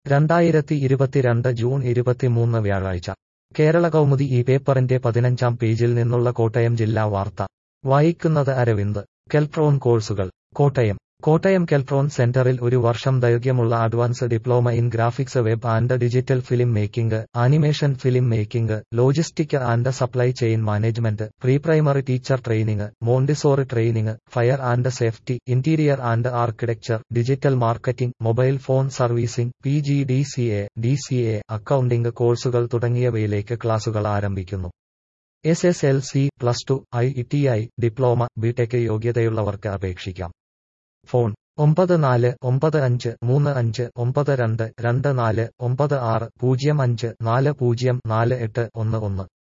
രണ്ടായിരത്തി ഇരുപത്തിരണ്ട് ജൂൺ ഇരുപത്തിമൂന്ന് വ്യാഴാഴ്ച കേരള കൗമുദി ഈ പേപ്പറിന്റെ പതിനഞ്ചാം പേജിൽ നിന്നുള്ള കോട്ടയം ജില്ലാ വാർത്ത വായിക്കുന്നത് അരവിന്ദ് കെൽട്രോൺ കോഴ്സുകൾ കോട്ടയം കോട്ടയം കെൽട്രോൺ സെന്ററിൽ ഒരു വർഷം ദൈർഘ്യമുള്ള advance diploma in graphics web and digital film making animation film making logistic and supply chain management pre primary teacher training Montessori training fire and safety interior and architecture digital marketing mobile phone servicing P G D C A D C A accounting കോഴ്സുകൾ തുടങ്ങിയവയിലേക്ക് ക്ലാസുകൾ ആരംഭിക്കുന്നു S S L C plus two I T I diploma B Tech യോഗ്യതയുള്ളവർക്ക് അപേക്ഷിക്കാം phone ഒമ്പത് നാല് ഒമ്പത് അഞ്ച് മൂന്ന് അഞ്ച് ഒമ്പത് രണ്ട് രണ്ട് നാല് ഒമ്പത് ആറ് പൂജ്യം അഞ്ച് നാല് പൂജ്യം നാല് എട്ട് ഒന്ന് ഒന്ന്